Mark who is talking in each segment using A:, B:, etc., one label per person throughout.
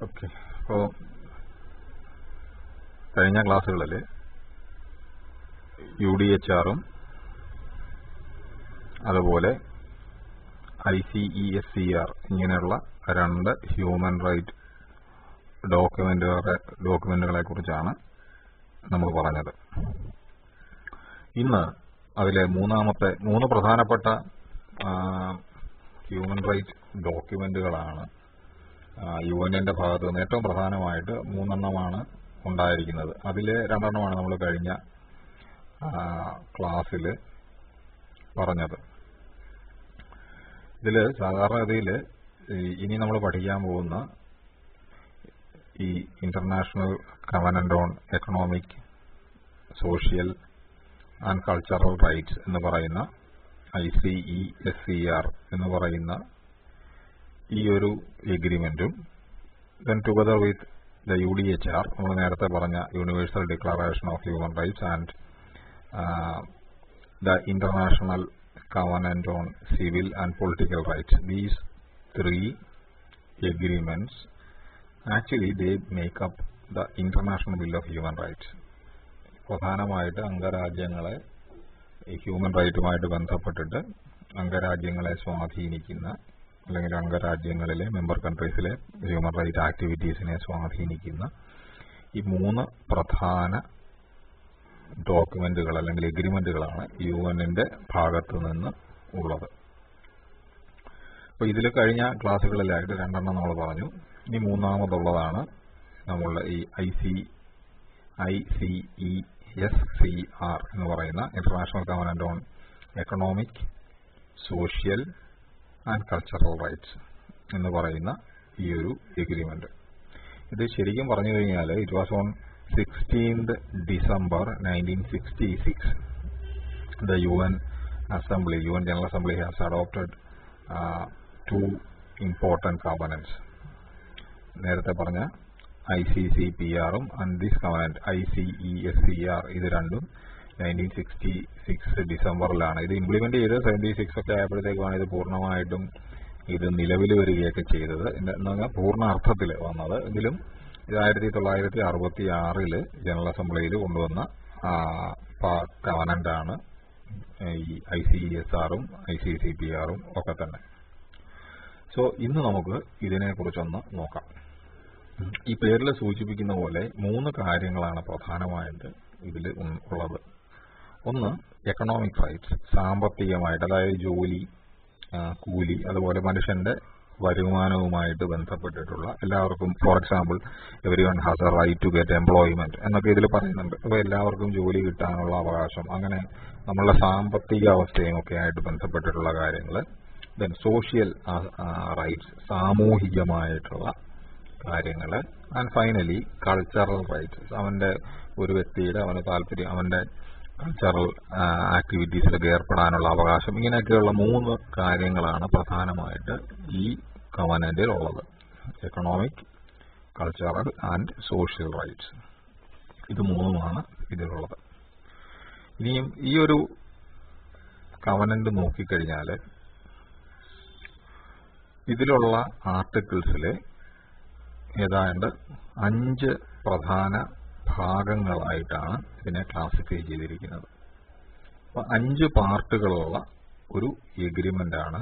A: Okay അപ്പോൾ കഴിഞ്ഞ ക്ലാസ്സുകളിൽ യു ഡി എച്ച് ആറും അതുപോലെ I C E S C R ഇങ്ങനെയുള്ള രണ്ട് ഹ്യൂമൻ റൈറ്റ് ഡോക്യുമെന്റുകളെ ഡോക്യുമെന്റുകളെ കുറിച്ചാണ് നമ്മൾ പറഞ്ഞത് ഇന്ന് അതിലെ മൂന്നാമത്തെ മൂന്ന് പ്രധാനപ്പെട്ട ഹ്യൂമൻ റൈറ്റ് ഡോക്യുമെന്റുകളാണ് യു എന്നിന്റെ ഭാഗത്ത് നിന്ന് ഏറ്റവും പ്രധാനമായിട്ട് മൂന്നെണ്ണമാണ് ഉണ്ടായിരിക്കുന്നത് അതിൽ രണ്ടെണ്ണമാണ് നമ്മൾ കഴിഞ്ഞ ക്ലാസ്സിൽ പറഞ്ഞത് ഇതിൽ സാധാരണഗതിയിൽ ഇനി നമ്മൾ പഠിക്കാൻ പോകുന്ന ഈ International Covenant on Economic social and Cultural Rights എന്ന് പറയുന്ന I C E S C R എന്ന് പറയുന്ന ഈ ഒരു എഗ്രിമെന്റും then together with the U D H R നമ്മൾ നേരത്തെ പറഞ്ഞ Universal Declaration of Human Rights and the International covenant on civil and political rights. These three agreements actually they make up the International Bill of Human Rights. പ്രധാനമായിട്ട് അംഗരാജ്യങ്ങളെ human റൈറ്റുമായിട്ട് ബന്ധപ്പെട്ടിട്ട് അംഗരാജ്യങ്ങളെ സ്വാധീനിക്കുന്ന അല്ലെങ്കിൽ അംഗരാജ്യങ്ങളിലെ member കൺട്രീസിലെ ഹ്യൂമൻ റൈറ്റ് ആക്ടിവിറ്റീസിനെ സ്വാധീനിക്കുന്ന ഈ മൂന്ന് പ്രധാന ഡോക്യുമെന്റുകൾ അല്ലെങ്കിൽ എഗ്രിമെന്റുകളാണ് യു എന്നിന്റെ ഭാഗത്ത് നിന്ന് ഉള്ളത് അപ്പോൾ ഇതിൽ കഴിഞ്ഞ ക്ലാസ്സുകളിലായിട്ട് രണ്ടെണ്ണം നമ്മൾ പറഞ്ഞു ഇനി മൂന്നാമതുള്ളതാണ് നമ്മളുടെ ഈ I C I C E S C R എന്ന് പറയുന്ന International Covenant on Economic social and Cultural Rights എന്ന് പറയുന്ന ഈ ഒരു എഗ്രിമെന്റ് ഇത് ശരിക്കും പറഞ്ഞു കഴിഞ്ഞാൽ it was on 16th December 1966, the UN Assembly, UN General Assembly has adopted uh, two important covenants. നേരത്തെ പറഞ്ഞ ഐ സി സി പി ആറും and this covenant I C E S C R ഇത് രണ്ടും nineteen sixty six ഡിസംബറിലാണ് ഇത് implement ചെയ്ത് seventy six ഒക്കെ ആയപ്പോഴത്തേക്കാണ് ഇത് പൂർണ്ണമായിട്ടും ഇത് നിലവിൽ വരികയൊക്കെ ചെയ്തത് എന്ന് പറഞ്ഞാൽ പൂർണ്ണ അർത്ഥത്തിൽ വന്നത് ഇതിലും ഇത് ആയിരത്തി തൊള്ളായിരത്തി അറുപത്തി ആറില് ജനറൽ അസംബ്ലിയിൽ കൊണ്ടുവന്ന കവനന്റ് ആണ് ഈ ഐ സി എസ് ആറും ഐ സി സി പി ആറും ഒക്കെ തന്നെ സോ ഇന്ന് നമുക്ക് ഇതിനെ കുറിച്ചൊന്ന് നോക്കാം ഈ പേരിൽ സൂചിപ്പിക്കുന്ന പോലെ മൂന്ന് കാര്യങ്ങളാണ് പ്രധാനമായിട്ട് ഇതിൽ ഉള്ളത് ഒന്ന് എക്കണോമിക് റൈറ്റ്സ് സാമ്പത്തികമായിട്ട് അതായത് ജോലി കൂലി അതുപോലെ മനുഷ്യന്റെ വരുമാനവുമായിട്ട് ബന്ധപ്പെട്ടിട്ടുള്ള എല്ലാവർക്കും for example everyone has a right to get employment എന്നൊക്കെ ഇതിൽ പറയുന്നുണ്ട് അപ്പോൾ എല്ലാവർക്കും ജോലി കിട്ടാനുള്ള അവകാശം അങ്ങനെ നമ്മളുടെ സാമ്പത്തിക അവസ്ഥയും ഒക്കെ ആയിട്ട് ബന്ധപ്പെട്ടിട്ടുള്ള കാര്യങ്ങൾ ദെൻ സോഷ്യൽ റൈറ്റ്സ് സാമൂഹികമായിട്ടുള്ള കാര്യങ്ങൾ ആൻഡ് ഫൈനലി കൾച്ചറൽ റൈറ്റ്സ് അവന്റെ ഒരു വ്യക്തിയുടെ അവന് താല്പര്യം അവന്റെ കൾച്ചറൽ ആക്ടിവിറ്റീസിലൊക്കെ ഏർപ്പെടാനുള്ള അവകാശം ഇങ്ങനെയൊക്കെയുള്ള മൂന്ന് കാര്യങ്ങളാണ് പ്രധാനമായിട്ട് ഈ കവനന്റിൽ ഉള്ളത് economic cultural and social rights ഇത് മൂന്നുമാണ് ഇതിലുള്ളത് ഇനിയും ഈ ഒരു കവനന്റ് നോക്കിക്കഴിഞ്ഞാൽ ഇതിലുള്ള ആർട്ടിക്കിൾസിലെ ഏതാണ്ട് അഞ്ച് പ്രധാന ഭാഗങ്ങളായിട്ടാണ് ഇതിനെ ക്ലാസിഫൈ ചെയ്തിരിക്കുന്നത് അപ്പൊ അഞ്ച് പാർട്ടുകളുള്ള ഒരു എഗ്രിമെന്റ് ആണ്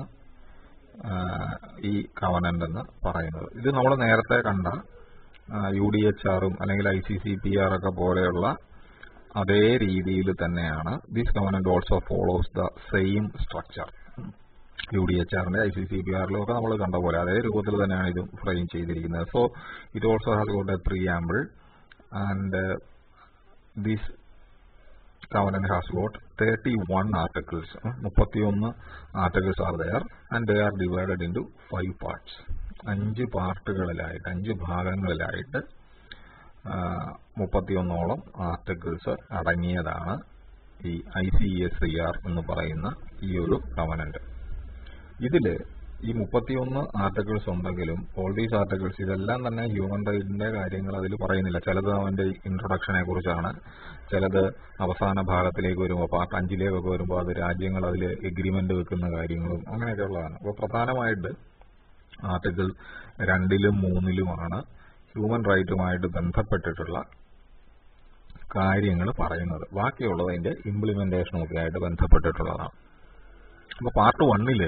A: ഈ കവനന്റ് എന്ന് പറയുന്നത് ഇത് നമ്മൾ നേരത്തെ കണ്ട യു ഡി എച്ച് ആറും അല്ലെങ്കിൽ I C C P R ഒക്കെ പോലെയുള്ള അതേ രീതിയിൽ തന്നെയാണ് this covenant also follows the same structure U D H ആറിന്റെ ഐ സി സി പി ആറിലും ഒക്കെ നമ്മൾ കണ്ട പോലെ അതേ രൂപത്തിൽ തന്നെയാണ് ഇത് ഫ്രെയിം ചെയ്തിരിക്കുന്നത് so it also has got a preamble and uh, this covenant has got 31 articles. മുപ്പത്തിയൊന്ന് articles are there and they are divided into five parts അഞ്ച് പാർട്ടുകളിലായിട്ട് അഞ്ച് ഭാഗങ്ങളിലായിട്ട് മുപ്പത്തിയൊന്നോളം ആർട്ടിക്കിൾസ് അടങ്ങിയതാണ് ഈ I C S C R എന്ന് പറയുന്ന ഈ ഒരു കവനന്റ് ഇതില് ഈ മുപ്പത്തിയൊന്ന് ആർട്ടിക്കിൾസ് ഉണ്ടെങ്കിലും ഓൾ ദീസ് ആർട്ടിക്കിൾസ് ഇതെല്ലാം തന്നെ ഹ്യൂമൻ റൈറ്റിന്റെ കാര്യങ്ങൾ അതിൽ പറയുന്നില്ല ചിലത് അവന്റെ ഇൻട്രൊഡക്ഷനെ കുറിച്ചാണ് ചിലത് അവസാന ഭാഗത്തിലേക്ക് വരുമ്പോൾ പാർട്ട് അഞ്ചിലേക്കൊക്കെ വരുമ്പോൾ അത് രാജ്യങ്ങൾ അതിൽ എഗ്രിമെന്റ് വെക്കുന്ന കാര്യങ്ങളും അങ്ങനെയൊക്കെയുള്ളതാണ് അപ്പോൾ പ്രധാനമായിട്ട് ആർട്ടിക്കിൾ രണ്ടിലും മൂന്നിലുമാണ് ഹ്യൂമൻ റൈറ്റുമായിട്ട് ബന്ധപ്പെട്ടിട്ടുള്ള കാര്യങ്ങൾ പറയുന്നത് ബാക്കിയുള്ളത് അതിന്റെ ഇംപ്ലിമെന്റേഷനും ഒക്കെ ആയിട്ട് ബന്ധപ്പെട്ടിട്ടുള്ളതാണ് അപ്പൊ പാർട്ട് വണ്ണില്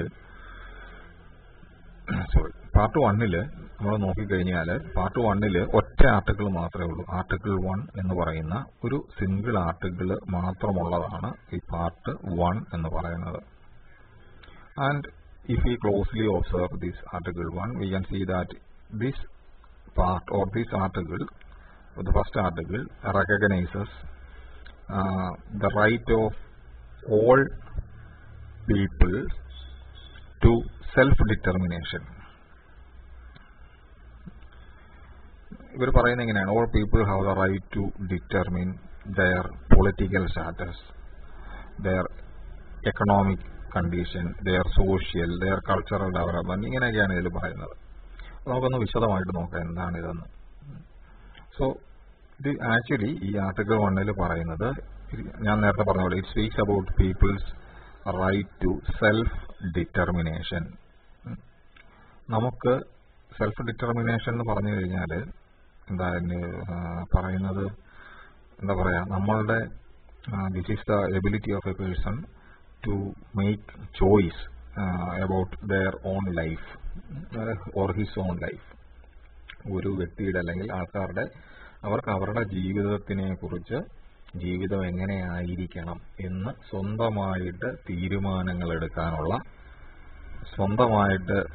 A: സോറി പാർട്ട് വണ്ണില് നമ്മൾ നോക്കിക്കഴിഞ്ഞാൽ പാർട്ട് വണ്ണില് ഒറ്റ ആർട്ടിക്കിൾ മാത്രമേ ഉള്ളൂ ആർട്ടിക്കിൾ വൺ എന്ന് പറയുന്ന ഒരു സിംഗിൾ ആർട്ടിക്കിൾ മാത്രമുള്ളതാണ് ഈ പാർട്ട് വൺ എന്ന് പറയുന്നത് and if we closely observe this article 1 we can see that this part or this article the first article recognizes uh, the right of all people to self determination ഇവർ പറയുന്നത് എങ്ങനെയാണ് all people have the right to determine their political status their economic condition their social their cultural development ഇങ്ങനെയൊക്കെയാണ് ഇതിൽ പറയുന്നത് നമുക്കൊന്ന് വിശദമായിട്ട് നോക്കാം എന്താണ് ഇതെന്ന് സോ ഇത് ആക്ച്വലി ഈ ആർട്ടിക്കിൾ വണ്ണിൽ പറയുന്നത് ഞാൻ നേരത്തെ പറഞ്ഞ പോലെ it speaks about people's right to self determination നമുക്ക് സെൽഫ് ഡിറ്റർമിനേഷൻ എന്ന് പറഞ്ഞു കഴിഞ്ഞാൽ എന്താ പറയുന്നത് എന്താ പറയാ നമ്മളുടെ this is the ability of a person to make choice uh, about their own life or his own life ഒരു വ്യക്തിയുടെ അല്ലെങ്കിൽ ആൾക്കാരുടെ അവർക്ക് അവരുടെ ജീവിതത്തിനെ കുറിച്ച് ജീവിതം എങ്ങനെയായിരിക്കണം എന്ന് സ്വന്തമായിട്ട് തീരുമാനങ്ങൾ എടുക്കാനുള്ള സ്വന്തമായിട്ട്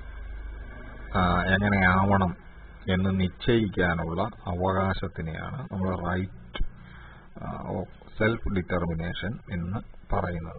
A: എങ്ങനെയാവണം എന്ന് നിശ്ചയിക്കാനുള്ള അവകാശത്തിനെയാണ് നമ്മൾ റൈറ്റ് ഓഫ് സെൽഫ് ഡിറ്റർമിനേഷൻ എന്ന് പറയുന്നത്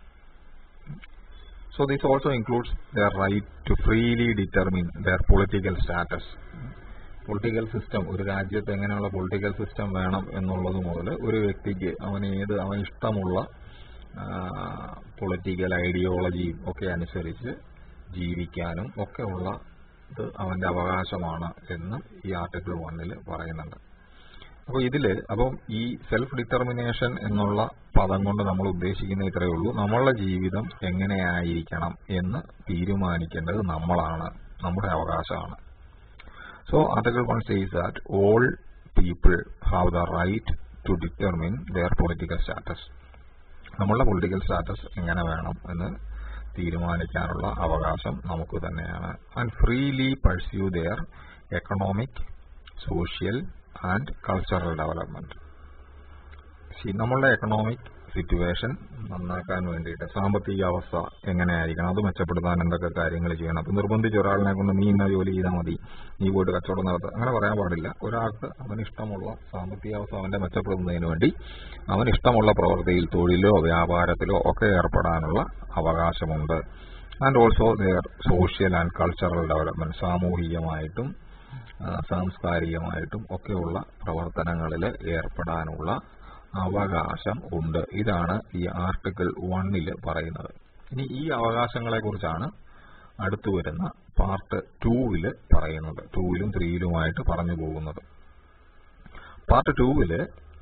A: So this also includes their right to freely determine their political status. Political system ഒരു രാജ്യത്ത് എങ്ങനെയുള്ള പൊളിറ്റിക്കൽ സിസ്റ്റം വേണം എന്നുള്ളത് മുതൽ ഒരു വ്യക്തിക്ക് അവന് ഏത് അവന് ഇഷ്ടമുള്ള പൊളിറ്റിക്കൽ ഐഡിയോളജിയും ഒക്കെ അനുസരിച്ച് ജീവിക്കാനും ഒക്കെ ഉള്ള ഇത് അവന്റെ അവകാശമാണ് എന്ന് ഈ ആർട്ടിക്കിൾ വണ്ണിൽ പറയുന്നുണ്ട് അപ്പോൾ ഇതില് അപ്പം ഈ സെൽഫ് ഡിറ്റർമിനേഷൻ എന്നുള്ള പദം കൊണ്ട് നമ്മൾ ഉദ്ദേശിക്കുന്ന ഇത്രയേ ഉള്ളൂ നമ്മളുടെ ജീവിതം എങ്ങനെയായിരിക്കണം എന്ന് തീരുമാനിക്കേണ്ടത് നമ്മളാണ് നമ്മുടെ അവകാശമാണ് so article one says that all people have the right to determine their political status നമ്മളുടെ പൊളിറ്റിക്കൽ സ്റ്റാറ്റസ് എങ്ങനെ വേണം എന്ന് തീരുമാനിക്കാനുള്ള അവകാശം നമുക്ക് തന്നെയാണ് and freely pursue their economic social and cultural development നമ്മളുടെ എക്കണോമിക് സിറ്റുവേഷൻ നന്നാക്കാൻ വേണ്ടിയിട്ട് സാമ്പത്തിക അവസ്ഥ എങ്ങനെയായിരിക്കണം അത് മെച്ചപ്പെടുത്താൻ എന്തൊക്കെ കാര്യങ്ങൾ ചെയ്യണം അപ്പൊ നിർബന്ധിച്ച് ഒരാളിനെ കൊണ്ട് നീ ഇന്ന ജോലി ചെയ്താൽ മതി നീ പോയിട്ട് കച്ചവടം നടത്തുക അങ്ങനെ പറയാൻ പാടില്ല ഒരാൾക്ക് അവന് ഇഷ്ടമുള്ള സാമ്പത്തിക അവസ്ഥ അവന്റെ മെച്ചപ്പെടുന്നതിന് വേണ്ടി അവന് ഇഷ്ടമുള്ള പ്രവൃത്തിയിൽ തൊഴിലോ വ്യാപാരത്തിലോ ഒക്കെ ഏർപ്പെടാനുള്ള അവകാശമുണ്ട് and also their social and cultural development സാമൂഹികമായിട്ടും സാംസ്കാരികമായിട്ടും ഒക്കെയുള്ള പ്രവർത്തനങ്ങളിൽ ഏർപ്പെടാനുള്ള അവകാശം ഉണ്ട് ഇതാണ് ഈ ആർട്ടിക്കിൾ വണ്ണിൽ പറയുന്നത് ഇനി ഈ അവകാശങ്ങളെ കുറിച്ചാണ് അടുത്തു വരുന്ന പാർട്ട് ടൂവില് പറയുന്നത് ടൂവിലും ത്രീയിലുമായിട്ട് പറഞ്ഞു പോകുന്നത് പാർട്ട് ടൂവില്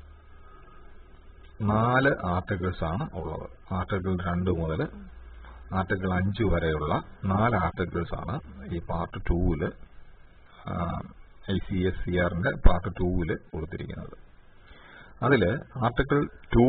A: നാല് ആർട്ടിക്കിൾസ് ആണ് ഉള്ളത് ആർട്ടിക്കിൾ രണ്ട് മുതൽ ആർട്ടിക്കിൾ അഞ്ച് വരെയുള്ള നാല് ആർട്ടിക്കിൾസ് ആണ് ഈ പാർട്ട് ടൂവില് ഐ സി എസ് സി ആറിന്റെ പാർട്ട് ടൂവില് കൊടുത്തിരിക്കുന്നത് അതില് article two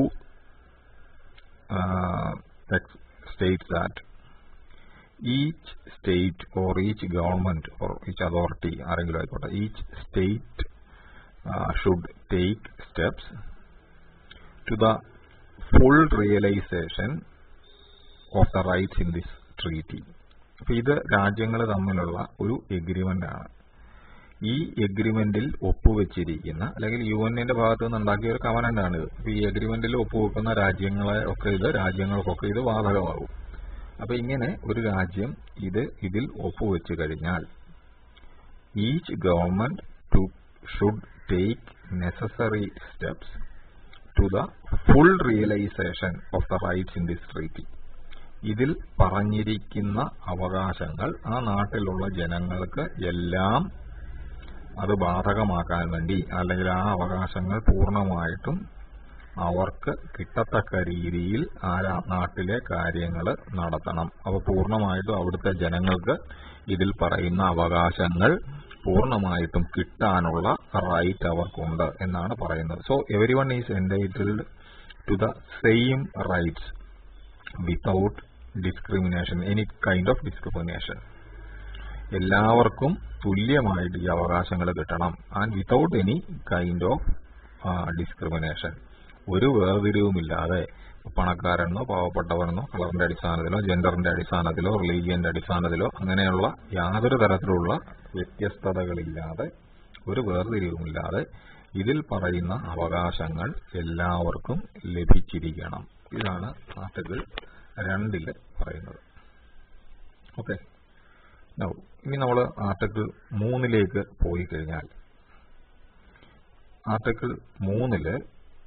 A: states that each state or each government or each authority ആരെങ്കിലും ആയിക്കോട്ടെ each state should take steps to the full realisation of the rights in this treaty അപ്പൊ ഇത് രാജ്യങ്ങൾ തമ്മിലുള്ള ഒരു എഗ്രിമെന്റ് ആണ് ഈ എഗ്രിമെന്റിൽ ഒപ്പുവെച്ചിരിക്കുന്ന അല്ലെങ്കിൽ യു എന്നിന്റെ ഭാഗത്ത് നിന്ന് ഉണ്ടാക്കിയ ഒരു കവനന്റ് ആണ് ഇത് അപ്പൊ ഈ എഗ്രിമെന്റിൽ ഒപ്പുവെക്കുന്ന രാജ്യങ്ങളെ ഒക്കെ ഇത് രാജ്യങ്ങൾക്കൊക്കെ ഇത് ബാധകമാകും അപ്പൊ ഇങ്ങനെ ഒരു രാജ്യം ഇത് ഇതിൽ ഒപ്പുവെച്ച് കഴിഞ്ഞാൽ each government too should take necessary steps to the full realisation of the rights in this treaty ഇതിൽ പറഞ്ഞിരിക്കുന്ന അവകാശങ്ങൾ ആ നാട്ടിലുള്ള ജനങ്ങൾക്ക് എല്ലാം അത് ബാധകമാക്കാൻ വേണ്ടി അല്ലെങ്കിൽ ആ അവകാശങ്ങൾ പൂർണ്ണമായിട്ടും അവർക്ക് കിട്ടത്തക്ക രീതിയിൽ ആ രാ- നാട്ടിലെ കാര്യങ്ങൾ നടത്തണം അപ്പോൾ പൂർണ്ണമായിട്ടും അവിടുത്തെ ജനങ്ങൾക്ക് ഇതിൽ പറയുന്ന അവകാശങ്ങൾ പൂർണ്ണമായിട്ടും കിട്ടാനുള്ള റൈറ്റ് അവർക്കുണ്ട് എന്നാണ് പറയുന്നത് so everyone is entitled to the same rights without discrimination any kind of discrimination എല്ലാവർക്കും തുല്യമായിട്ട് ഈ അവകാശങ്ങൾ കിട്ടണം and without any kind of discrimination ഒരു വേർതിരിവുമില്ലാതെ പണക്കാരെന്നോ പാവപ്പെട്ടവരെന്നോ കളറിന്റെ അടിസ്ഥാനത്തിലോ ജെൻഡറിന്റെ അടിസ്ഥാനത്തിലോ റിലീജിയന്റെ അടിസ്ഥാനത്തിലോ അങ്ങനെയുള്ള യാതൊരു തരത്തിലുള്ള വ്യത്യസ്തതകളില്ലാതെ ഒരു വേർതിരിവുമില്ലാതെ ഇതിൽ പറയുന്ന അവകാശങ്ങൾ എല്ലാവർക്കും ലഭിച്ചിരിക്കണം ഇതാണ് ആർട്ടിക്കിൾ രണ്ടില് പറയുന്നത് ഓക്കെ ഇനി നമ്മൾ ആർട്ടിക്കിൾ മൂന്നിലേക്ക് പോയി കഴിഞ്ഞാൽ ആർട്ടിക്കിൾ മൂന്നില്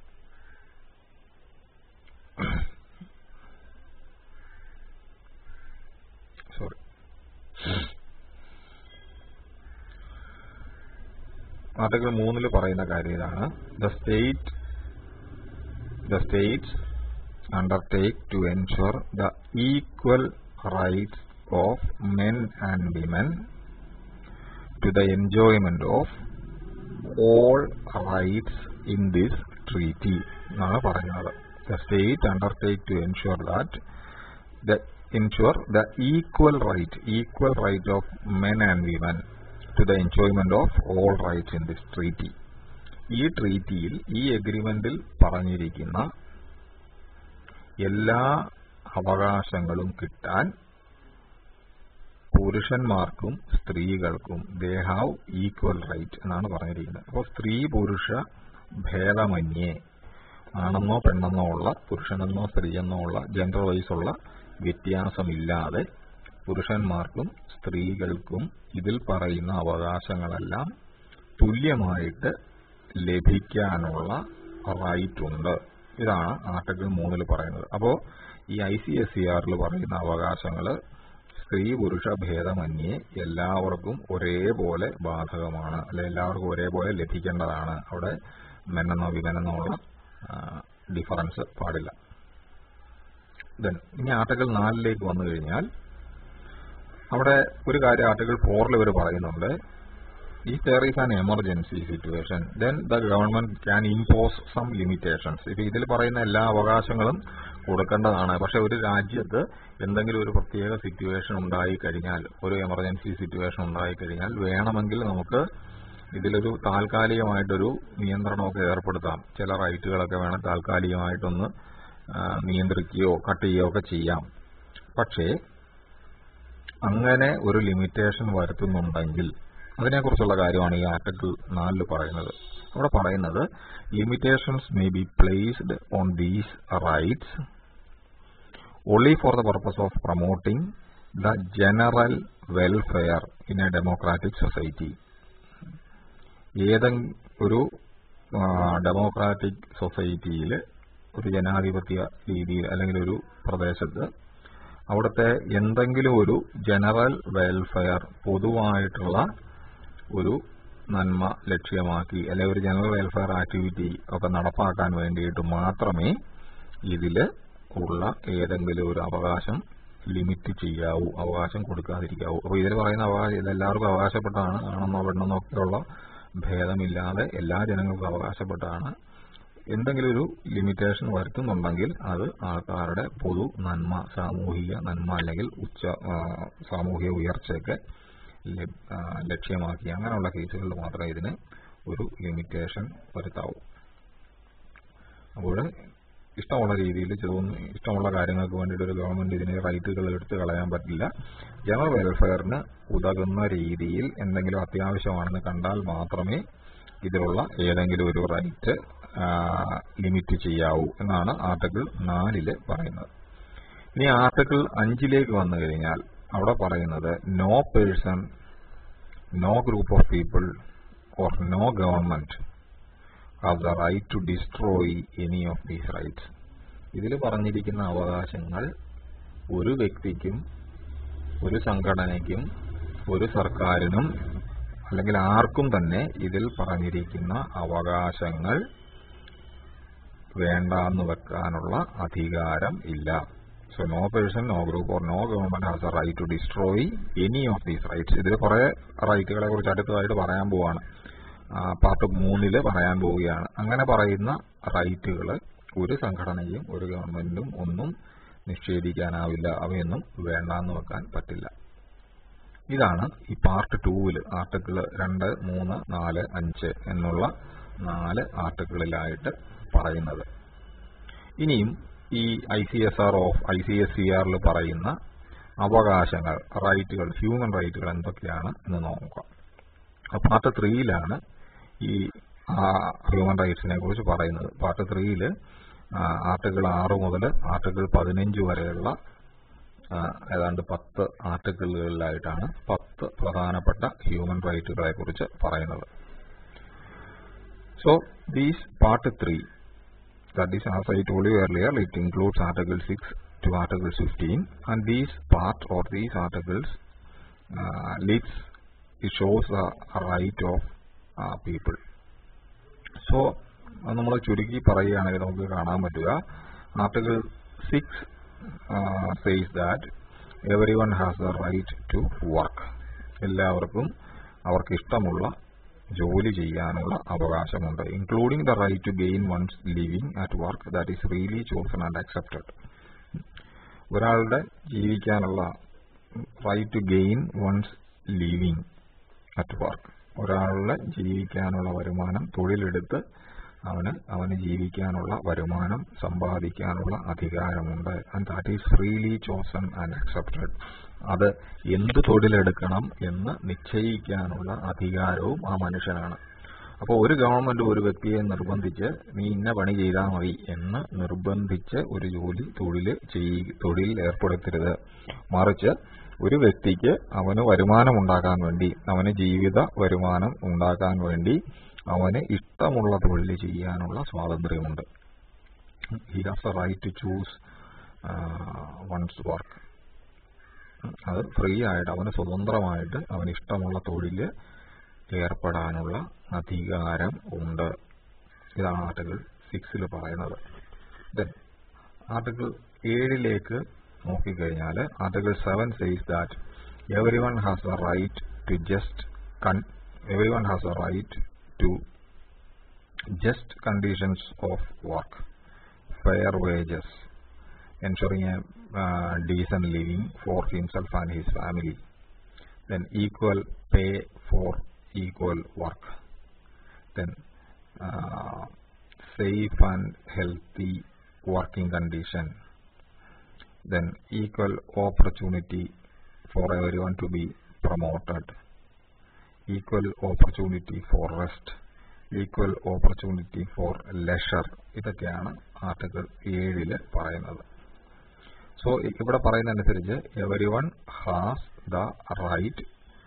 A: സോറി ആർട്ടിക്കിൾ മൂന്നിൽ പറയുന്ന കാര്യം ഇതാണ് the state the states undertake to ensure the equal rights of men and women to the enjoyment of all rights in this treaty എന്നാണ് പറയുന്നത് the state undertake to ensure that the ensure the equal right equal right of men and women to the enjoyment of all rights in this treaty ഈ ട്രീറ്റിയിൽ ഈ എഗ്രിമെന്റിൽ പറഞ്ഞിരിക്കുന്ന എല്ലാ അവകാശങ്ങളും കിട്ടാൻ പുരുഷന്മാർക്കും സ്ത്രീകൾക്കും ദേ ഹാവ് ഈക്വൽ റൈറ്റ് എന്നാണ് പറഞ്ഞിരിക്കുന്നത് അപ്പോൾ സ്ത്രീ പുരുഷ ഭേദമന്യേ ആണെന്നോ പെണ്ണെന്നോ ഉള്ള പുരുഷനെന്നോ സ്ത്രീയെന്നോ ഉള്ള ജെൻഡർ വൈസ് ഉള്ള വ്യത്യാസമില്ലാതെ പുരുഷന്മാർക്കും സ്ത്രീകൾക്കും ഇതിൽ പറയുന്ന അവകാശങ്ങളെല്ലാം തുല്യമായിട്ട് ലഭിക്കാനുള്ള റൈറ്റ് ഉണ്ട് ഇതാണ് ആർട്ടിക്കിൾ മൂന്നിൽ പറയുന്നത് അപ്പോൾ ഈ ഐ സി എസ് സി ആറിൽ പറയുന്ന അവകാശങ്ങൾ സ്ത്രീ പുരുഷ ഭേദമന്യേ എല്ലാവർക്കും ഒരേപോലെ ബാധകമാണ് അല്ലെ എല്ലാവർക്കും ഒരേപോലെ ലഭിക്കേണ്ടതാണ് അവിടെ മെന്നെന്നോ വിമനെന്നോ ഉള്ള ഡിഫറൻസ് പാടില്ല ദെൻ ഇനി ആർട്ടിക്കിൾ നാലിലേക്ക് വന്നു കഴിഞ്ഞാൽ അവിടെ ഒരു കാര്യം ആർട്ടിക്കിൾ ഫോറിൽ ഇവർ പറയുന്നുണ്ട് ഈ there is an emergency situation then the government can impose some limitations ഇപ്പൊ ഇതിൽ പറയുന്ന എല്ലാ അവകാശങ്ങളും കൊടുക്കേണ്ടതാണ് പക്ഷെ ഒരു രാജ്യത്ത് എന്തെങ്കിലും ഒരു പ്രത്യേക സിറ്റുവേഷൻ ഉണ്ടായി കഴിഞ്ഞാൽ ഒരു എമർജൻസി സിറ്റുവേഷൻ ഉണ്ടായി കഴിഞ്ഞാൽ വേണമെങ്കിൽ നമുക്ക് ഇതിലൊരു താൽക്കാലികമായിട്ടൊരു നിയന്ത്രണമൊക്കെ ഏർപ്പെടുത്താം ചില റൈറ്റുകളൊക്കെ വേണം താൽക്കാലികമായിട്ടൊന്ന് ആ, നിയന്ത്രിക്കുകയോ കട്ട് ചെയ്യുകയോ ഒക്കെ ചെയ്യാം പക്ഷേ അങ്ങനെ ഒരു ലിമിറ്റേഷൻ വരുത്തുന്നുണ്ടെങ്കിൽ അതിനെക്കുറിച്ചുള്ള കാര്യമാണ് ഈ ആർട്ടിക്കിൾ നാലിൽ പറയുന്നത് അവിടെ പറയുന്നത് limitations may be placed on these rights only for the purpose of promoting the general welfare in a democratic society. ഏതെങ്കിലും ഒരു ഡെമോക്രാറ്റിക് സൊസൈറ്റിയിൽ ഒരു ജനാധിപത്യ രീതിയിൽ അല്ലെങ്കിൽ ഒരു പ്രദേശത്ത് അവിടുത്തെ എന്തെങ്കിലും ഒരു ജനറൽ വെൽഫെയർ പൊതുവായിട്ടുള്ള ഒരു നന്മ ലക്ഷ്യമാക്കി അല്ലെങ്കിൽ ഒരു ജനറൽ വെൽഫെയർ ആക്ടിവിറ്റി ഒക്കെ നടപ്പാക്കാൻ വേണ്ടിയിട്ട് മാത്രമേ ഇതില് ഉള്ള ഏതെങ്കിലും ഒരു അവകാശം ലിമിറ്റ് ചെയ്യാവൂ അവകാശം കൊടുക്കാതിരിക്കാവൂ അപ്പോൾ ഇതിൽ പറയുന്ന അവകാശം ഇതെല്ലാവർക്കും അവകാശപ്പെട്ടതാണ് ആണെന്നോ പെണ്ണെന്നോ ഒക്കെയുള്ള ഭേദമില്ലാതെ എല്ലാ ജനങ്ങൾക്കും അവകാശപ്പെട്ടതാണ് എന്തെങ്കിലും ഒരു ലിമിറ്റേഷൻ വരുത്തുന്നുണ്ടെങ്കിൽ അത് ആൾക്കാരുടെ പൊതു നന്മ സാമൂഹിക നന്മ അല്ലെങ്കിൽ ഉച്ച ആ, സാമൂഹിക ഉയർച്ചയൊക്കെ ലഭ്- ആ, ലക്ഷ്യമാക്കി അങ്ങനെയുള്ള കേസുകളിൽ മാത്രമേ ഇതിന് ഒരു ലിമിറ്റേഷൻ വരുത്താവൂ അപ്പോൾ ഇഷ്ടമുള്ള രീതിയിൽ ചെറുന്ന് ഇഷ്ടമുള്ള കാര്യങ്ങൾക്ക് വേണ്ടിയിട്ട് ഒരു ഗവൺമെന്റ് ഇതിനെ റൈറ്റുകൾ എടുത്തു കളയാൻ പറ്റില്ല ജനറൽ വെൽഫെയറിന് ഉതകുന്ന രീതിയിൽ എന്തെങ്കിലും അത്യാവശ്യമാണെന്ന് കണ്ടാൽ മാത്രമേ ഇതിലുള്ള ഏതെങ്കിലും ഒരു റൈറ്റ് ലിമിറ്റ് ചെയ്യാവൂ എന്നാണ് ആർട്ടിക്കിൾ നാലില് പറയുന്നത് ഇനി ആർട്ടിക്കിൾ അഞ്ചിലേക്ക് വന്നു കഴിഞ്ഞാൽ അവിടെ പറയുന്നത് no person no group of people or no government have the right to destroy any of these rights ഇതിൽ പറഞ്ഞിരിക്കുന്ന അവകാശങ്ങൾ ഒരു വ്യക്തിക്കും ഒരു സംഘടനയ്ക്കും ഒരു സർക്കാരിനും അല്ലെങ്കിൽ ആർക്കും തന്നെ ഇതിൽ പറഞ്ഞിരിക്കുന്ന അവകാശങ്ങൾ വേണ്ടാന്ന് വെക്കാനുള്ള അധികാരം ഇല്ല so no person no group or no government has a right to destroy any of these rights ഇതിൽ കുറെ റൈറ്റുകളെ കുറിച്ച് അടുത്തതായിട്ട് പറയാൻ പോവാണ് പാർട്ട് മൂന്നില് പറയാൻ പോവുകയാണ് അങ്ങനെ പറയുന്ന റൈറ്റുകൾ ഒരു സംഘടനയും ഒരു ഗവൺമെന്റും ഒന്നും നിഷേധിക്കാനാവില്ല അവയൊന്നും വേണ്ടാന്ന് വെക്കാൻ പറ്റില്ല ഇതാണ് ഈ പാർട്ട് ടൂവില് ആർട്ടിക്കിൾ രണ്ട് മൂന്ന് നാല് അഞ്ച് എന്നുള്ള നാല് ആർട്ടിക്കിളിലായിട്ട് പറയുന്നത് ഇനിയും ഈ I C S R of I C S C ആറിൽ പറയുന്ന അവകാശങ്ങൾ റൈറ്റുകൾ ഹ്യൂമൻ റൈറ്റുകൾ എന്തൊക്കെയാണ് എന്ന് നോക്കാം പാർട്ട് ത്രീയിലാണ് ഈ ഹ്യൂമൻ റൈറ്റ്സിനെ കുറിച്ച് പറയുന്നത് പാർട്ട് ത്രീയിൽ ആർട്ടിക്കിൾ ആറ് മുതൽ ആർട്ടിക്കിൾ പതിനഞ്ച് വരെയുള്ള ഏതാണ്ട് പത്ത് ആർട്ടിക്കിളുകളിലായിട്ടാണ് പത്ത് പ്രധാനപ്പെട്ട ഹ്യൂമൻ റൈറ്റുകളെ കുറിച്ച് പറയുന്നത് so these part three that is as I told you earlier it includes article 6 to article 15 and these part or these articles uh, leads it shows the right of uh, people so നമ്മൾ ചുരുക്കി പറയുകയാണെങ്കിൽ നമുക്ക് കാണാൻ പറ്റുക article six says that everyone has the right to work എല്ലാവർക്കും അവർക്ക് ഇഷ്ടമുള്ള ജോലി ചെയ്യാനുള്ള അവകാശമുണ്ട് including the right to gain one's living at work that is really chosen and accepted ഒരാളുടെ ജീവിക്കാനുള്ള right to gain one's living at work ഒരാളുടെ ജീവിക്കാനുള്ള വരുമാനം തൊഴിലെടുത്ത് അവന് അവന് ജീവിക്കാനുള്ള വരുമാനം സമ്പാദിക്കാനുള്ള അധികാരമുണ്ട് and that is freely chosen and accepted അത് എന്ത് തൊഴിലെടുക്കണം എന്ന് നിശ്ചയിക്കാനുള്ള അധികാരവും ആ മനുഷ്യനാണ് അപ്പോൾ ഒരു ഗവൺമെന്റ് ഒരു വ്യക്തിയെ നിർബന്ധിച്ച് നീ ഇന്ന പണി ചെയ്താൽ മതി എന്ന് നിർബന്ധിച്ച് ഒരു ജോലി തൊഴിൽ തൊഴിൽ ഏർപ്പെടുത്തരുത് മറിച്ച് ഒരു വ്യക്തിക്ക് അവന് വരുമാനം ഉണ്ടാക്കാൻ വേണ്ടി അവന് ജീവിത വരുമാനം ഉണ്ടാക്കാൻ വേണ്ടി അവന് ഇഷ്ടമുള്ള തൊഴിൽ ചെയ്യാനുള്ള സ്വാതന്ത്ര്യമുണ്ട് he has a right to choose one's work അത് ഫ്രീ ആയിട്ട് അവന് സ്വതന്ത്രമായിട്ട് അവന് ഇഷ്ടമുള്ള തൊഴിൽ ഏർപ്പെടാനുള്ള അധികാരം ഉണ്ട് ഇതാണ് ആർട്ടിക്കിൾ സിക്സിൽ പറയുന്നത് ദെൻ ആർട്ടിക്കിൾ ഏഴിലേക്ക് നോക്കിക്കഴിഞ്ഞാൽ article seven says that everyone has a right to just everyone has a right to just conditions of work fair wages ensuring a uh, decent living for himself and his family. Then equal pay for equal work. Then uh, safe and healthy working condition. Then equal opportunity for everyone to be promoted. Equal opportunity for rest. Equal opportunity for leisure ഇതൊക്കെയാണ് article ഏഴില് പറയുന്നത് so ഇവിടെ പറയുന്നതനുസരിച്ച് everyone has the right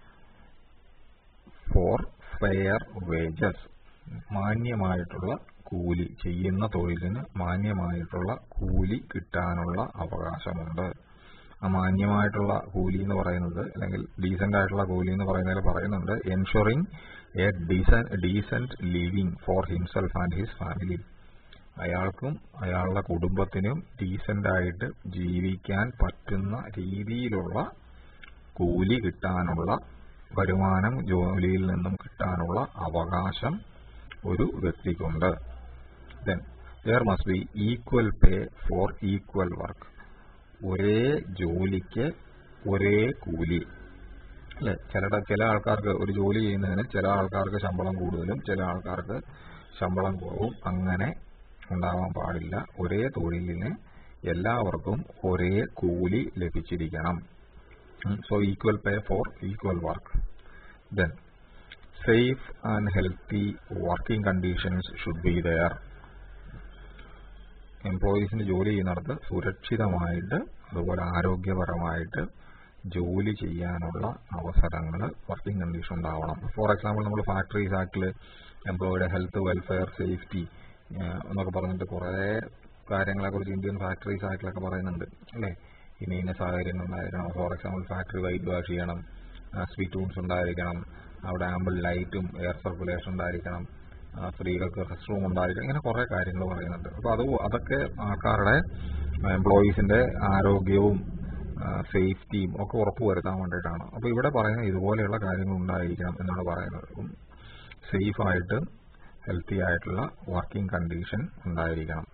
A: for fair wages മാന്യമായിട്ടുള്ള കൂലി ചെയ്യുന്ന തൊഴിലിന് മാന്യമായിട്ടുള്ള കൂലി കിട്ടാനുള്ള അവകാശമുണ്ട് ആ മാന്യമായിട്ടുള്ള കൂലി എന്ന് പറയുന്നത് അല്ലെങ്കിൽ ഡീസന്റ് ആയിട്ടുള്ള കൂലി എന്ന് പറയുന്നതിൽ പറയുന്നുണ്ട് ensuring a decent decent living for himself and his family അയാൾക്കും അയാളുടെ കുടുംബത്തിനും ഡീസന്റ് ആയിട്ട് ജീവിക്കാൻ പറ്റുന്ന രീതിയിലുള്ള കൂലി കിട്ടാനുള്ള വരുമാനം ജോലിയിൽ നിന്നും കിട്ടാനുള്ള അവകാശം ഒരു വ്യക്തിക്കുണ്ട് then there must be equal pay for equal work ഒരേ ജോലിക്ക് ഒരേ കൂലി അല്ലെ ചില ചില ആൾക്കാർക്ക് ഒരു ജോലി ചെയ്യുന്നതിന് ചില ആൾക്കാർക്ക് ശമ്പളം കൂടുതലും ചില ആൾക്കാർക്ക് ശമ്പളം കുറവും അങ്ങനെ ഉണ്ടാവാൻ പാടില്ല ഒരേ തൊഴിലിന് എല്ലാവർക്കും ഒരേ കൂലി ലഭിച്ചിരിക്കണം so equal pay for equal work then safe and healthy working conditions should be there എംപ്ലോയീസിന് ജോലി ചെയ്യുന്നിടത്ത് സുരക്ഷിതമായിട്ട് അതുപോലെ ആരോഗ്യപരമായിട്ട് ജോലി ചെയ്യാനുള്ള അവസരങ്ങൾ വർക്കിംഗ് കണ്ടീഷൻ ഉണ്ടാവണം ഫോർ എക്സാമ്പിൾ നമ്മൾ ഫാക്ടറീസ് ആക്ടിൽ എംപ്ലോയിയുടെ ഹെൽത്ത് വെൽഫെയർ സേഫ്റ്റി എന്നൊക്കെ പറഞ്ഞിട്ട് കുറേ കാര്യങ്ങളെക്കുറിച്ച് ഇന്ത്യൻ ഫാക്ടറീസ് ആക്ടിലൊക്കെ പറയുന്നുണ്ട് അല്ലേ ഇനി ഇന്ന സാഹചര്യങ്ങൾ ഉണ്ടായിരിക്കണം for example factory whitewash ചെയ്യണം സ്വീറ്റ് റൂംസ് ഉണ്ടായിരിക്കണം അവിടെ ആമ്പിൾ ലൈറ്റും എയർ സർക്കുലേഷൻ ഉണ്ടായിരിക്കണം ആ, സ്ത്രീകൾക്ക് റെസ്റ്റ് റൂം ഉണ്ടായിരിക്കണം ഇങ്ങനെ കുറെ കാര്യങ്ങൾ പറയുന്നുണ്ട് അപ്പൊ അത് അതൊക്കെ ആൾക്കാരുടെ എംപ്ലോയീസിന്റെ ആരോഗ്യവും സേഫ്റ്റിയും ഒക്കെ ഉറപ്പുവരുത്താൻ വേണ്ടിയിട്ടാണ് അപ്പൊ ഇവിടെ പറയുന്നത് ഇതുപോലെയുള്ള കാര്യങ്ങൾ ഉണ്ടായിരിക്കണം എന്നാണ് പറയുന്നത് സേഫ് ആയിട്ട് ഹെൽത്തി ആയിട്ടുള്ള വർക്കിംഗ് കണ്ടീഷൻ ഉണ്ടായിരിക്കണം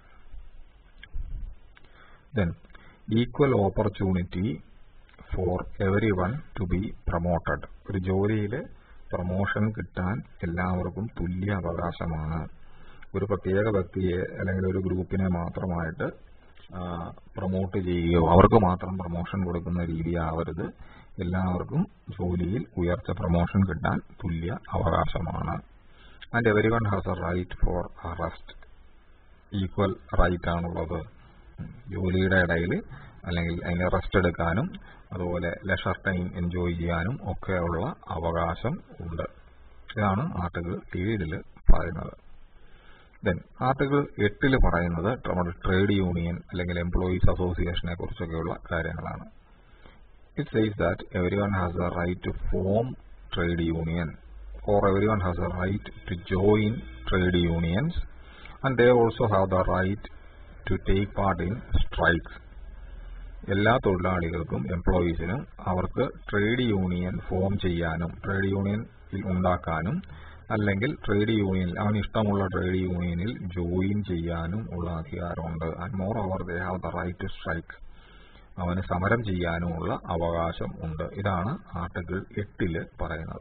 A: then equal opportunity for everyone to be promoted ഒരു ജോലിയിൽ പ്രൊമോഷൻ കിട്ടാൻ എല്ലാവർക്കും തുല്യ അവകാശമാണ് ഒരു പ്രത്യേക വ്യക്തിയെ അല്ലെങ്കിൽ ഒരു ഗ്രൂപ്പിനെ മാത്രമായിട്ട് പ്രൊമോട്ട് ചെയ്യുകയോ അവർക്ക് മാത്രം പ്രൊമോഷൻ കൊടുക്കുന്ന രീതിയാവരുത് എല്ലാവർക്കും ജോലിയിൽ ഉയർച്ച പ്രൊമോഷൻ കിട്ടാൻ തുല്യ അവകാശമാണ് and everyone has a right for rest equal right ആണുള്ളത് ജോലിയുടെ ഇടയിൽ അല്ലെങ്കിൽ അതിന് റെസ്റ്റ് എടുക്കാനും അതുപോലെ ലെഷർ ടൈം എൻജോയ് ചെയ്യാനും ഒക്കെയുള്ള അവകാശം ഉണ്ട് ഇതാണ് ആർട്ടിക്കിൾ ഏഴിൽ പറയുന്നത് ദെൻ ആർട്ടിക്കിൾ എട്ടിൽ പറയുന്നത് നമ്മുടെ ട്രേഡ് യൂണിയൻ അല്ലെങ്കിൽ എംപ്ലോയീസ് അസോസിയേഷനെ കുറിച്ചൊക്കെയുള്ള കാര്യങ്ങളാണ് it says that everyone has a right to form trade union or everyone has a right to join trade unions and they also have the right to take part in strikes എല്ലാ തൊഴിലാളികൾക്കും എംപ്ലോയീസിനും അവർക്ക് trade union form ചെയ്യാനും trade union ഉണ്ടാക്കാനും അല്ലെങ്കിൽ trade union അവന് ഇഷ്ടമുള്ള trade യൂണിയനിൽ ജോയിൻ ചെയ്യാനും ഉള്ള അധികാരമുണ്ട് and moreover they have the right to strike അവന് സമരം ചെയ്യാനുമുള്ള അവകാശം ഉണ്ട് ഇതാണ് ആർട്ടിക്കിൾ എട്ടില് പറയുന്നത്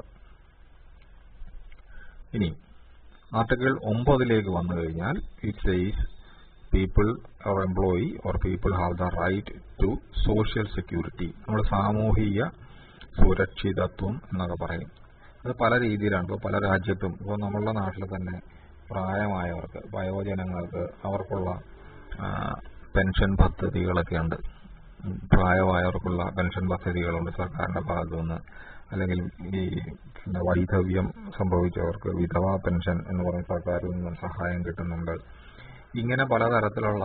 A: ഇനി ആർട്ടിക്കിൾ ഒമ്പതിലേക്ക് വന്നു കഴിഞ്ഞാൽ it says people or employee or people have the right to social security നമ്മൾ സാമൂഹിക സുരക്ഷിതത്വം എന്നൊക്കെ പറയും അത് പല രീതിയിലാണ് ഇപ്പോൾ പല രാജ്യത്തും ഇപ്പോൾ നമ്മളുടെ നാട്ടിൽ തന്നെ പ്രായമായവർക്ക് വയോജനങ്ങൾക്ക് അവർക്കുള്ള പെൻഷൻ പദ്ധതികളൊക്കെ ഉണ്ട് പ്രായമായവർക്കുള്ള പെൻഷൻ പദ്ധതികളുണ്ട് സർക്കാരിന്റെ ഭാഗത്തു നിന്ന് അല്ലെങ്കിൽ ഈ പിന്നെ വൈധവ്യം സംഭവിച്ചവർക്ക് വിധവാ പെൻഷൻ എന്ന് പറയുന്ന സർക്കാരിൽ നിന്നും സഹായം കിട്ടുന്നുണ്ട് ഇങ്ങനെ പലതരത്തിലുള്ള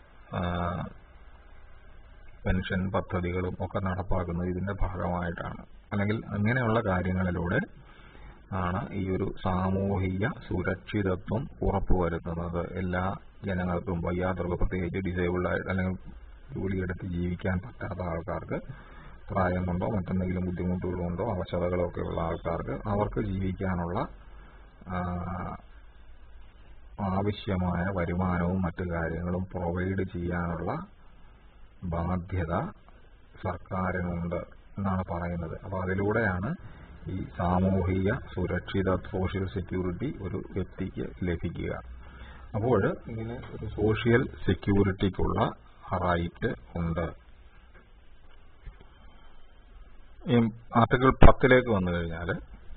A: പെൻഷൻ പദ്ധതികളും ഒക്കെ നടപ്പാക്കുന്നത് ഇതിന്റെ ഭാഗമായിട്ടാണ് അല്ലെങ്കിൽ അങ്ങനെയുള്ള കാര്യങ്ങളിലൂടെ ആണ് ഈ ഒരു സാമൂഹിക സുരക്ഷിതത്വം ഉറപ്പുവരുത്തുന്നത് എല്ലാ ജനങ്ങൾക്കും വയ്യാത്തവർക്ക് പ്രത്യേകിച്ച് ഡിസേബിൾഡ് ആയിട്ട് അല്ലെങ്കിൽ ജോലിയെടുത്ത് ജീവിക്കാൻ പറ്റാത്ത ആൾക്കാർക്ക് പ്രായം കൊണ്ടോ മറ്റെന്തെങ്കിലും ബുദ്ധിമുട്ടുകളുണ്ടോ അവശതകളോ ഒക്കെ ഉള്ള ആൾക്കാർക്ക് അവർക്ക് ജീവിക്കാനുള്ള ആവശ്യമായ വരുമാനവും മറ്റു കാര്യങ്ങളും പ്രൊവൈഡ് ചെയ്യാനുള്ള ബാധ്യത സർക്കാരിനുണ്ട് എന്നാണ് പറയുന്നത് അപ്പൊ അതിലൂടെയാണ് ഈ സാമൂഹിക സുരക്ഷിത സോഷ്യൽ സെക്യൂരിറ്റി ഒരു വ്യക്തിക്ക് ലഭിക്കുക അപ്പോൾ ഇങ്ങനെ ഒരു സോഷ്യൽ സെക്യൂരിറ്റിക്കുള്ള റൈറ്റ് ഉണ്ട് ഈ ആർട്ടിക്കിൾ പത്തിലേക്ക് വന്നു കഴിഞ്ഞാൽ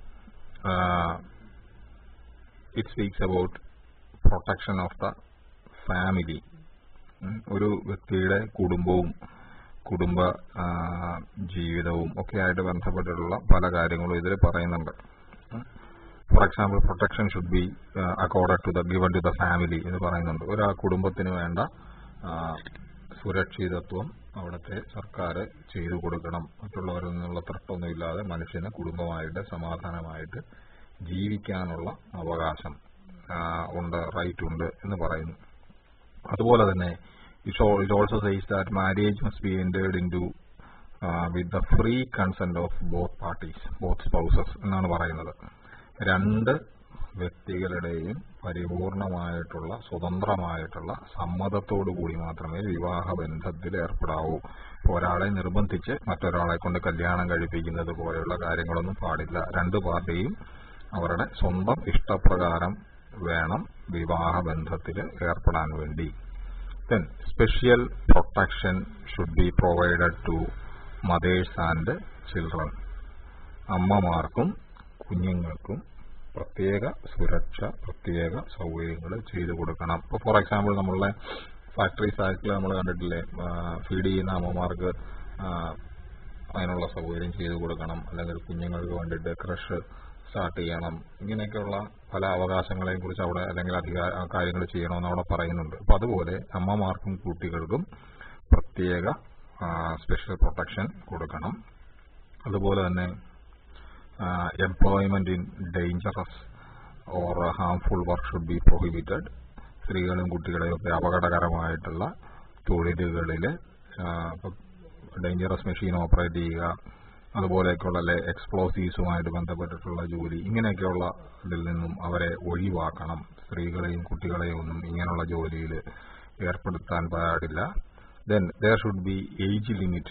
A: it speaks about protection of the family ഒരു വ്യക്തിയുടെ കുടുംബവും കുടുംബ ജീവിതവും ഒക്കെ ആയിട്ട് ബന്ധപ്പെട്ടിട്ടുള്ള പല കാര്യങ്ങളും ഇതിൽ പറയുന്നുണ്ട് for example protection should be accord to the given to the family എന്ന് പറയുന്നുണ്ട് ഒരു കുടുംബത്തിന് വേണ്ട സുരക്ഷിതത്വം അവിടുത്തെ സർക്കാർ ചെയ്തു കൊടുക്കണം മറ്റുള്ളവരിൽ നിന്നുള്ള ത്രട്ടൊന്നും ഇല്ലാതെ മനുഷ്യന് കുടുംബമായിട്ട് സമാധാനമായിട്ട് ജീവിക്കാനുള്ള അവകാശം ഉണ്ട് റൈറ്റ് ഉണ്ട് എന്ന് പറയുന്നു അതുപോലെ തന്നെ it also says that marriage must be entered into with the free consent of both parties both spouses എന്നാണ് പറയുന്നത് രണ്ട് വ്യക്തികളുടെയും പരിപൂർണമായിട്ടുള്ള സ്വതന്ത്രമായിട്ടുള്ള സമ്മതത്തോടു കൂടി മാത്രമേ വിവാഹ ബന്ധത്തിൽ ഏർപ്പെടാവൂ ഒരാളെ നിർബന്ധിച്ച് മറ്റൊരാളെ കൊണ്ട് കല്യാണം കഴിപ്പിക്കുന്നത് പോലെയുള്ള കാര്യങ്ങളൊന്നും പാടില്ല രണ്ട് പാർട്ടിയും അവരുടെ സ്വന്തം ഇഷ്ടപ്രകാരം വേണം വിവാഹ ബന്ധത്തിൽ ഏർപ്പെടാൻ വേണ്ടി then special protection should be provided to mothers and children അമ്മമാർക്കും കുഞ്ഞുങ്ങൾക്കും പ്രത്യേക സുരക്ഷ പ്രത്യേക സൗകര്യങ്ങൾ ചെയ്തു കൊടുക്കണം ഇപ്പോൾ ഫോർ എക്സാമ്പിൾ നമ്മളുടെ ഫാക്ടറീസ് ആക്ടിൽ നമ്മൾ കണ്ടിട്ടില്ലേ ഫീഡ് ചെയ്യുന്ന അമ്മമാർക്ക് അതിനുള്ള സൗകര്യം ചെയ്തു കൊടുക്കണം അല്ലെങ്കിൽ കുഞ്ഞുങ്ങൾക്ക് വേണ്ടിയിട്ട് ക്രഷ് സ്റ്റാർട്ട് ചെയ്യണം ഇങ്ങനെയൊക്കെയുള്ള പല അവകാശങ്ങളെയും കുറിച്ച് അവിടെ അല്ലെങ്കിൽ അധികാര കാര്യങ്ങൾ ചെയ്യണമെന്ന് അവിടെ പറയുന്നുണ്ട് അപ്പൊ അതുപോലെ അമ്മമാർക്കും കുട്ടികൾക്കും പ്രത്യേക സ്പെഷ്യൽ പ്രൊട്ടക്ഷൻ കൊടുക്കണം അതുപോലെ തന്നെ employment in dangerous or harmful work should be prohibited സ്ത്രീകളും കുട്ടികളെയും ഒക്കെ അപകടകരമായിട്ടുള്ള തൊഴിലുകളിൽ ഡേഞ്ചറസ് മെഷീൻ ഓപ്പറേറ്റ് ചെയ്യുക അതുപോലെയൊക്കെയുള്ള അല്ലെ എക്സ്പ്ലോസീവ്സുമായിട്ട് ബന്ധപ്പെട്ടിട്ടുള്ള ജോലി ഇങ്ങനെയൊക്കെയുള്ള ഇതിൽ നിന്നും അവരെ ഒഴിവാക്കണം സ്ത്രീകളെയും കുട്ടികളെയും ഒന്നും ഇങ്ങനെയുള്ള ജോലിയിൽ ഏർപ്പെടുത്താൻ പാടില്ല then there should be age limit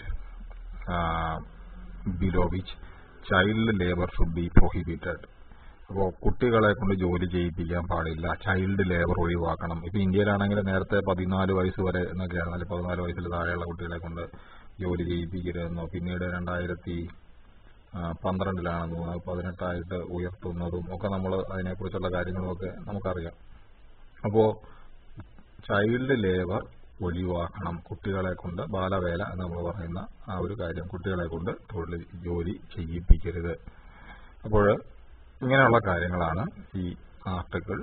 A: below which child labour should be prohibited അപ്പോൾ കുട്ടികളെ കൊണ്ട് ജോലി ചെയ്യിപ്പിക്കാൻ പാടില്ല ചൈൽഡ് ലേബർ ഒഴിവാക്കണം ഇപ്പൊ ഇന്ത്യയിലാണെങ്കിൽ നേരത്തെ പതിനാല് വയസ്സ് വരെ എന്നൊക്കെയാണ് അല്ലെങ്കിൽ പതിനാല് വയസ്സിൽ താഴെയുള്ള കുട്ടികളെ കൊണ്ട് ജോലി ചെയ്യിപ്പിക്കരുതെന്നോ പിന്നീട് രണ്ടായിരത്തി പന്ത്രണ്ടിലാണെന്നോ അത് പതിനെട്ടായിട്ട് ഉയർത്തുന്നതും ഒക്കെ നമ്മൾ അതിനെക്കുറിച്ചുള്ള കാര്യങ്ങളുമൊക്കെ നമുക്കറിയാം അപ്പോ ചൈൽഡ് ലേബർ ഒഴിവാക്കണം കുട്ടികളെ കൊണ്ട് ബാലവേല എന്ന് നമ്മൾ പറയുന്ന ആ ഒരു കാര്യം കുട്ടികളെ കൊണ്ട് തൊഴിൽ ജോലി ചെയ്യിപ്പിക്കരുത് അപ്പോൾ ഇങ്ങനെയുള്ള കാര്യങ്ങളാണ് ഈ ആർട്ടിക്കിൾ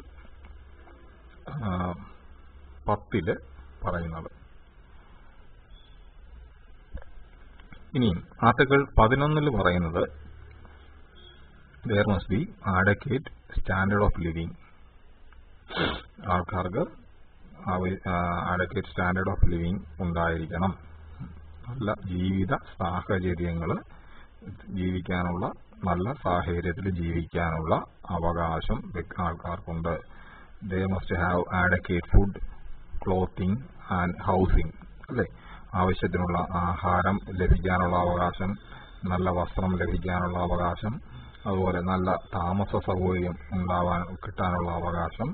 A: പത്തില് പറയുന്നത് ഇനിയും ആർട്ടിക്കിൾ പതിനൊന്നിൽ പറയുന്നത് there must be adequate standard of living ആൾക്കാർക്ക് ആഡക്കേറ്റ് സ്റ്റാൻഡേർഡ് ഓഫ് ലിവിങ് ഉണ്ടായിരിക്കണം നല്ല ജീവിത സാഹചര്യങ്ങൾ ജീവിക്കാനുള്ള നല്ല സാഹചര്യത്തിൽ ജീവിക്കാനുള്ള അവകാശം ആൾക്കാർക്കുണ്ട് they must have adequate food clothing and housing അല്ലേ ആവശ്യത്തിനുള്ള ആഹാരം ലഭിക്കാനുള്ള അവകാശം നല്ല വസ്ത്രം ലഭിക്കാനുള്ള അവകാശം അതുപോലെ നല്ല താമസ സൗകര്യം ഉണ്ടാവാൻ കിട്ടാനുള്ള അവകാശം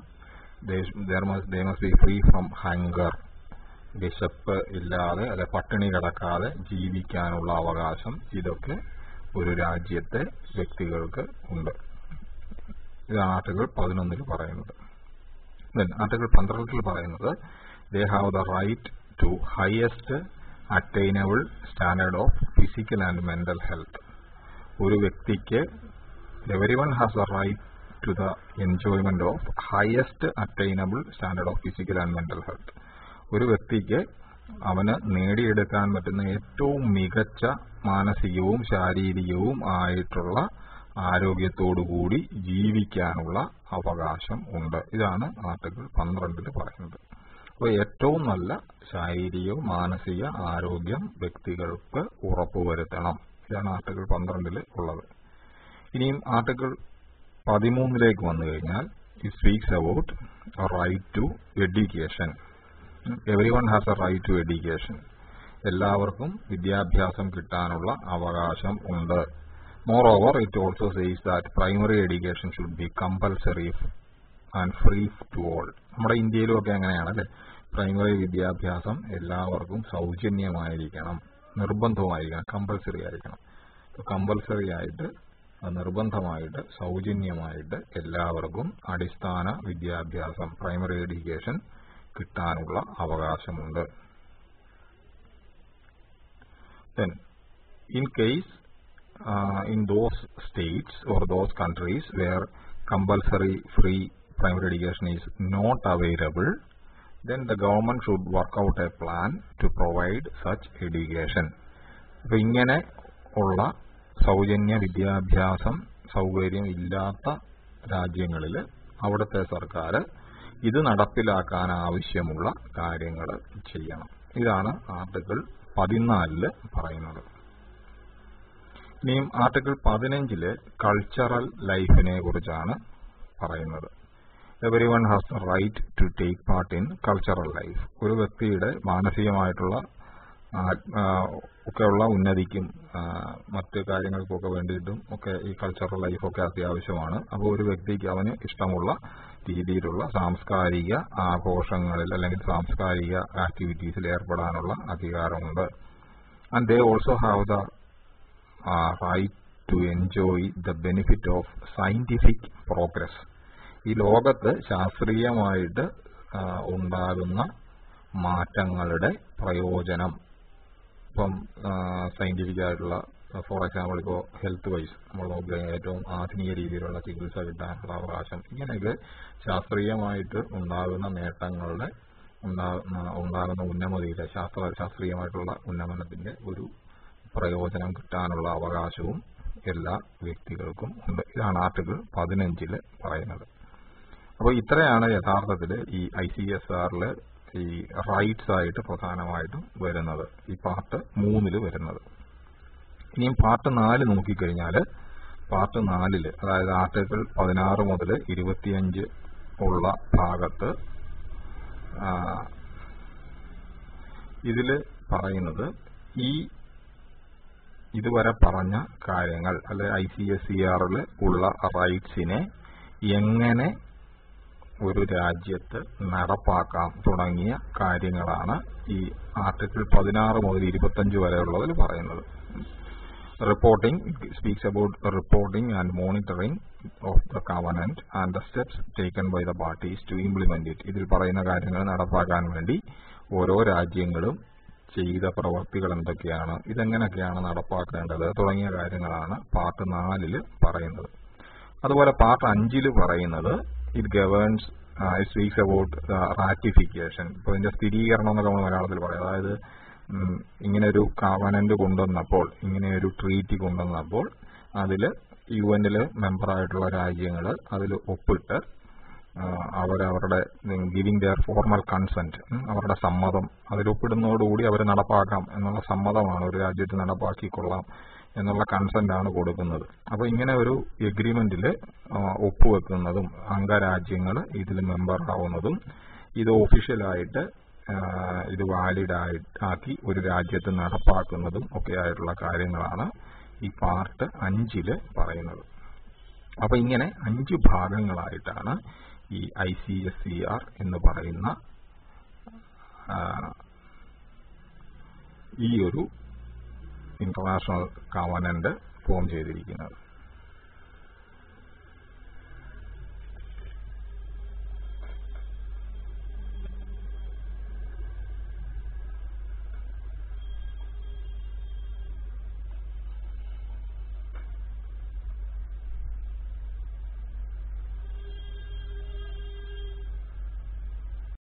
A: they must be free from hunger വിശപ്പ് ഇല്ലാതെ അല്ലെ പട്ടിണി കിടക്കാതെ ജീവിക്കാനുള്ള അവകാശം ഇതൊക്കെ ഒരു രാജ്യത്തെ വ്യക്തികൾക്ക് ഉണ്ട് ഇതാണ് ആർട്ടിക്കിൾ പതിനൊന്നിൽ പറയുന്നത് ആർട്ടിക്കിൾ പന്ത്രണ്ടിൽ പറയുന്നത് they have the right to highest attainable standard of physical and mental health ഒരു വ്യക്തിക്ക് everyone has the right to the enjoyment of highest attainable standard of physical and mental health ഒരു വ്യക്തിക്ക് അവന് നേടിയെടുക്കാൻ പറ്റുന്ന ഏറ്റവും മികച്ച മാനസികവും ശാരീരികവും ആയിട്ടുള്ള ആരോഗ്യത്തോടുകൂടി ജീവിക്കാനുള്ള അവകാശം ഉണ്ട് ഇതാണ് ആർട്ടിക്കിൾ പന്ത്രണ്ടിൽ പറയുന്നത് അപ്പോൾ ഏറ്റവും നല്ല ശാരീരികവും മാനസിക ആരോഗ്യം വ്യക്തികൾക്ക് ഉറപ്പുവരുത്തണം ഇതാണ് ആർട്ടിക്കിൾ പന്ത്രണ്ടിൽ ഉള്ളത് ഇനിയും ആർട്ടിക്കിൾ പതിമൂന്നിലേക്ക് വന്നു കഴിഞ്ഞാൽ it speaks about right to education everyone has a right to education എല്ലാവർക്കും വിദ്യാഭ്യാസം കിട്ടാനുള്ള അവകാശം ഉണ്ട് moreover it also says that primary education should be compulsory and free to all നമ്മുടെ ഇന്ത്യയിലും ഒക്കെ അങ്ങനെയാണ് അല്ലെ പ്രൈമറി വിദ്യാഭ്യാസം എല്ലാവർക്കും സൗജന്യമായിരിക്കണം നിർബന്ധമായിരിക്കണം കമ്പൽസറി ആയിരിക്കണം കമ്പൽസറി ആയിട്ട് നിർബന്ധമായിട്ട് സൗജന്യമായിട്ട് എല്ലാവർക്കും അടിസ്ഥാന വിദ്യാഭ്യാസം പ്രൈമറി എഡ്യൂക്കേഷൻ കിട്ടാനുള്ള അവകാശമുണ്ട് then in case uh, in those states or those countries where compulsory free primary education is not available then the government should work out a plan to provide such education അപ്പൊ ഇങ്ങനെ ഉള്ള സൗജന്യ വിദ്യാഭ്യാസം സൗകര്യം ഇല്ലാത്ത രാജ്യങ്ങളിൽ അവിടുത്തെ സർക്കാർ ഇത് നടപ്പിലാക്കാൻ ആവശ്യമുള്ള കാര്യങ്ങൾ ചെയ്യണം ഇതാണ് ആർട്ടിക്കിൾ പതിനാലില് പറയുന്നത് ഇനിയും ആർട്ടിക്കിൾ പതിനഞ്ചില് കൾച്ചറൽ ലൈഫിനെ കുറിച്ചാണ് പറയുന്നത് everyone has the right to take part in cultural life ഒരു വ്യക്തിയുടെ മാനസികമായിട്ടുള്ള ഒക്കെയുള്ള ഉന്നതിക്കും മറ്റ് കാര്യങ്ങൾക്കൊക്കെ വേണ്ടിയിട്ടും ഒക്കെ ഈ കൾച്ചറൽ ലൈഫൊക്കെ അത്യാവശ്യമാണ് അപ്പോൾ ഒരു വ്യക്തിക്ക് അവന് ഇഷ്ടമുള്ള രീതിയിലുള്ള സാംസ്കാരിക ആഘോഷങ്ങളിൽ അല്ലെങ്കിൽ സാംസ്കാരിക ആക്ടിവിറ്റീസിൽ ഏർപ്പെടാനുള്ള അധികാരമുണ്ട് and they also have the right to enjoy the benefit of scientific progress ഈ ലോകത്ത് ശാസ്ത്രീയമായിട്ട് ഉണ്ടാകുന്ന മാറ്റങ്ങളുടെ പ്രയോജനം ഇപ്പം സയന്റിഫിക് ആയിട്ടുള്ള ഫോർ എക്സാമ്പിൾ ഇപ്പോൾ ഹെൽത്ത് വൈസ് നമ്മൾ നോക്കുകയാണെങ്കിൽ ഏറ്റവും ആധുനിക രീതിയിലുള്ള ചികിത്സ കിട്ടാനുള്ള അവകാശം ഇങ്ങനെയൊക്കെ ശാസ്ത്രീയമായിട്ട് ഉണ്ടാകുന്ന നേട്ടങ്ങളുടെ ഉണ്ടാകുന്ന ഉന്നമതിയിലെ ശാസ്ത്ര ശാസ്ത്രീയമായിട്ടുള്ള ഉന്നമനത്തിന്റെ ഒരു പ്രയോജനം കിട്ടാനുള്ള അവകാശവും എല്ലാ വ്യക്തികൾക്കും ഉണ്ട് ഇതാണ് ആർട്ടിക്കിൾ പതിനഞ്ചില് പറയുന്നത് അപ്പോൾ ഇത്രയാണ് യഥാർത്ഥത്തിൽ ഈ ഐ സി എസ് ആറിൽ ഈ റൈറ്റ്സ് ആയിട്ട് പ്രധാനമായിട്ടും വരുന്നത് ഈ പാർട്ട് മൂന്നിൽ വരുന്നത് ഇനിയും പാർട്ട് നാല് നോക്കിക്കഴിഞ്ഞാൽ പാർട്ട് നാലില് അതായത് ആർട്ടിക്കിൾ പതിനാറ് മുതൽ ഇരുപത്തിയഞ്ച് ഉള്ള ഭാഗത്ത് ഇതിൽ പറയുന്നത് ഈ ഇതുവരെ പറഞ്ഞ കാര്യങ്ങൾ അല്ലെ ഐ സി എസ് സി ആറിൽ ഉള്ള റൈറ്റ്സിനെ എങ്ങനെ ഒരു രാജ്യത്ത് നടപ്പാക്കാം തുടങ്ങിയ കാര്യങ്ങളാണ് ഈ ആർട്ടിക്കിൾ പതിനാറ് മുതൽ ഇരുപത്തഞ്ച് വരെയുള്ളതിൽ പറയുന്നത് reporting speaks about reporting and monitoring of the covenant and the steps taken by the parties to implement it ഇതിൽ പറയുന്ന കാര്യങ്ങൾ നടപ്പാക്കാൻ വേണ്ടി ഓരോ രാജ്യങ്ങളും ചെയ്ത പ്രവർത്തികൾ എന്തൊക്കെയാണ് ഇതെങ്ങനെയൊക്കെയാണ് നടപ്പാക്കേണ്ടത് തുടങ്ങിയ കാര്യങ്ങളാണ് പാർട്ട് നാലില് പറയുന്നത് അതുപോലെ പാർട്ട് അഞ്ചില് പറയുന്നത് it governs it speaks about ratification ഇപ്പോൾ ഇതിന്റെ സ്ഥിരീകരണം എന്നൊക്കെ നമ്മൾ മലയാളത്തിൽ പറയും അതായത് ഇങ്ങനെ ഒരു കവനന്റ് കൊണ്ടുവന്നപ്പോൾ ഇങ്ങനെ ഒരു ട്രീറ്റി കൊണ്ടുവന്നപ്പോൾ അതിൽ യു എന്നില് മെമ്പറായിട്ടുള്ള രാജ്യങ്ങൾ അതിൽ ഒപ്പിട്ട് അവരവരുടെ ഗിവിംഗ് ദെയർ ഫോർമൽ കൺസെന്റ് അവരുടെ സമ്മതം അതിൽ ഒപ്പിടുന്നതോടുകൂടി അവർ നടപ്പാക്കാം എന്നുള്ള സമ്മതമാണ് ഒരു രാജ്യത്ത് നടപ്പാക്കിക്കൊള്ളാം എന്നുള്ള കൺസെന്റ് ആണ് കൊടുക്കുന്നത് അപ്പോൾ ഇങ്ങനെ ഒരു എഗ്രിമെന്റിൽ ഒപ്പുവെക്കുന്നതും അംഗരാജ്യങ്ങൾ ഇതിൽ മെമ്പർ ആവുന്നതും ഇത് ഒഫീഷ്യലായിട്ട് ഇത് വാലിഡ് ആക്കി ഒരു രാജ്യത്ത് നടപ്പാക്കുന്നതും ഒക്കെ ആയിട്ടുള്ള കാര്യങ്ങളാണ് ഈ പാർട്ട് അഞ്ചില് പറയുന്നത് അപ്പൊ ഇങ്ങനെ അഞ്ച് ഭാഗങ്ങളായിട്ടാണ് ഈ I C S C R എന്ന് പറയുന്ന ഈ ഒരു ഇന്റർനാഷണൽ കവനന്റ് ഫോം ചെയ്തിരിക്കുന്നത്